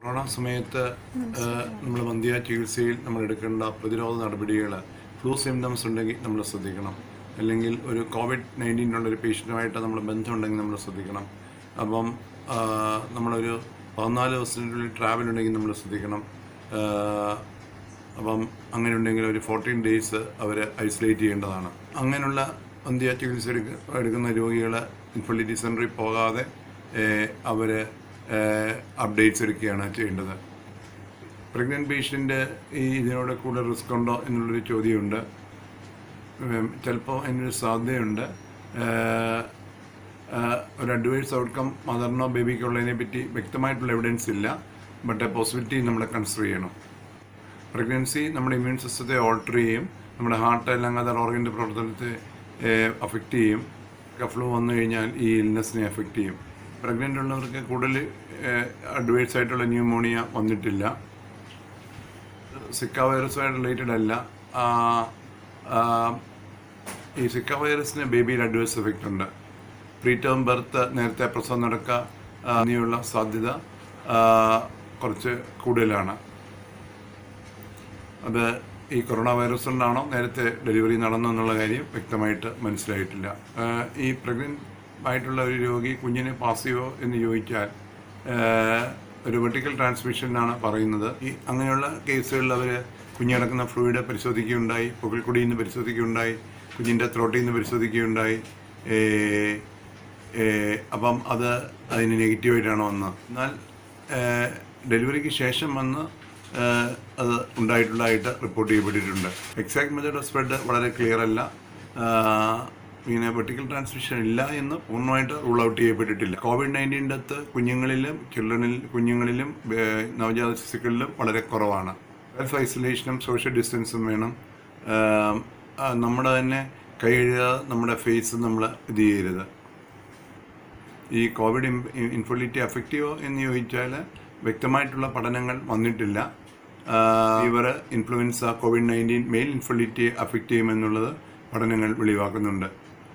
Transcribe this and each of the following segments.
corona സമയത്ത് നമ്മൾ വന്ധ്യ ചികിത്സയിൽ നമ്മൾ എടുക്കേണ്ട പ്രതിരോധ നടപടികൾ ഫ്ലൂ സിംറ്റംസ് ഉണ്ടെങ്കിൽ നമ്മൾ ശ്രദ്ധിക്കണം അല്ലെങ്കിൽ ഒരു കോവിഡ് നയൻറ്റീനുള്ള ഒരു പേഷ്യൻറ്റുമായിട്ട് നമ്മൾ ബന്ധമുണ്ടെങ്കിൽ നമ്മൾ ശ്രദ്ധിക്കണം അപ്പം ആ, നമ്മളൊരു പതിനാല് ദിവസത്തിനുള്ളിൽ ട്രാവൽ ഉണ്ടെങ്കിൽ നമ്മൾ ശ്രദ്ധിക്കണം ആ, അപ്പം അങ്ങനെ ഉണ്ടെങ്കിൽ ഒരു ഫോർട്ടീൻ ഡേയ്സ് അവർ ഐസൊലേറ്റ് ചെയ്യേണ്ടതാണ് അങ്ങനെയുള്ള വന്ധ്യ ചികിത്സ എടുക്ക എടുക്കുന്ന രോഗികൾ ഇൻഫെർട്ടിലിറ്റി സെൻ്ററിൽ പോകാതെ അവർ അപ്ഡേറ്റ്സ് എടുക്കുകയാണ് ചെയ്യേണ്ടത് പ്രഗ്നൻറ്റ് പേഷ്യൻ്റ് ഈ ഇതിനോട് കൂടുതൽ റിസ്ക് ഉണ്ടോ എന്നുള്ളൊരു ചോദ്യമുണ്ട് ഉം, ചിലപ്പോൾ അതിനൊരു സാധ്യതയുണ്ട് ഏഹ്, ഏഹ്, ഒരു അഡ്വൈസ് ഔട്ട്കം മദറിനോ ബേബിക്കോ ഉള്ളതിനെ പറ്റി വ്യക്തമായിട്ടുള്ള എവിഡൻസ് ഇല്ല ബട്ട് പോസിബിലിറ്റി നമ്മൾ കൺസിഡർ ചെയ്യണം പ്രഗ്നൻസി നമ്മുടെ ഇമ്മ്യൂൺ സിസ്റ്റത്തെ ഓൾട്ടർ ചെയ്യും നമ്മുടെ ഹാർട്ട് അല്ലെങ്കിൽ അതർ ഓർഗൻ്റെ പ്രവർത്തനത്തെ അഫക്റ്റ് ചെയ്യും ഫ്ലൂ വന്നു കഴിഞ്ഞാൽ ഈ ഇൽനെസ്സിനെ അഫക്റ്റ് ചെയ്യും പ്രഗ്നൻ്റ് ഉള്ളവർക്ക് കൂടുതൽ അഡ്വൈസ് ആയിട്ടുള്ള ന്യൂമോണിയ വന്നിട്ടില്ല സിക്ക വൈറസുമായിട്ട് റിലേറ്റഡ് അല്ല ആ, ആ, ഈ സിക്ക വൈറസിന് ബേബിയിൽ അഡ്വേഴ്സ് എഫക്റ്റ് ഉണ്ട് പ്രീ ടേം ബർത്ത് നേരത്തെ പ്രസവം നടക്കുക ആ, ഇനിയുള്ള സാധ്യത ആ, കുറച്ച് കൂടുതലാണ് അത് ഈ കൊറോണ വൈറസ് കൊണ്ടാണോ നേരത്തെ ഡെലിവറി നടന്നെന്നുള്ള കാര്യം വ്യക്തമായിട്ട് മനസ്സിലായിട്ടില്ല ആ, ഈ പ്രഗ്നൻ്റ് ആയിട്ടുള്ള ഒരു രോഗി കുഞ്ഞിനെ പാസ് ചെയ്യുമോ എന്ന് ചോദിച്ചാൽ ആ, ഒരു വെർട്ടിക്കൽ ട്രാൻസ്മിഷൻ എന്നാണ് പറയുന്നത് ഈ അങ്ങനെയുള്ള കേസുകളിൽ അവർ കുഞ്ഞിടക്കുന്ന ഫ്ലൂയിഡ് പരിശോധിക്കുകയുണ്ടായി പുകൽക്കുടിയിൽ നിന്ന് പരിശോധിക്കുകയുണ്ടായി കുഞ്ഞിൻ്റെ ത്രോട്ടിൽ നിന്ന് പരിശോധിക്കുകയുണ്ടായി ഏ, ഏ, അപ്പം അത് അതിന് നെഗറ്റീവായിട്ടാണ് വന്നത് എന്നാൽ ഏഹ്, ഡെലിവറിക്ക് ശേഷം വന്ന് ഏഹ്, അത് ഉണ്ടായിട്ടുള്ളതായിട്ട് റിപ്പോർട്ട് ചെയ്യപ്പെട്ടിട്ടുണ്ട് എക്സാക്ട് മെത്തേഡ് ഓഫ് സ്പ്രെഡ് വളരെ ക്ലിയർ അല്ല ആഹ്, ഇങ്ങനെ വെർട്ടിക്കൽ ട്രാൻസ്മിഷൻ ഇല്ല എന്ന് പൂർണ്ണമായിട്ട് റൂൾ ഔട്ട് ചെയ്യപ്പെട്ടിട്ടില്ല കോവിഡ് നയൻറ്റീൻ്റെ അടുത്ത് കുഞ്ഞുങ്ങളിലും ചിൽഡ്രനിൽ കുഞ്ഞുങ്ങളിലും ഏഹ്, നവജാത ശിശുക്കളിലും വളരെ കുറവാണ് സെൽഫ് ഐസൊലേഷനും സോഷ്യൽ ഡിസ്റ്റൻസും വേണം ആഹ്, ആ, നമ്മുടെ തന്നെ കൈ കഴുകാതെ നമ്മുടെ ഫേസ് നമ്മൾ ഇത് ചെയ്യരുത് ഈ കോവിഡ് ഇൻഫെർട്ടിലിറ്റി അഫക്റ്റീവോ എന്ന് ചോദിച്ചാൽ വ്യക്തമായിട്ടുള്ള പഠനങ്ങൾ വന്നിട്ടില്ല fever influenza Covid nineteen male infertility affect ചെയ്യുമെന്നുള്ളത് പഠനങ്ങൾ വെളിവാക്കുന്നുണ്ട്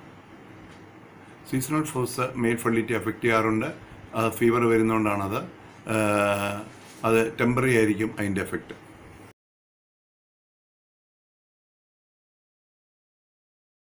seasonal force male fertility affect ചെയ്യാറുണ്ട് അത് ഫീവർ വരുന്നതുകൊണ്ടാണത് ആഹ് അത് ടെമ്പററി ആയിരിക്കും അതിൻ്റെ എഫക്റ്റ്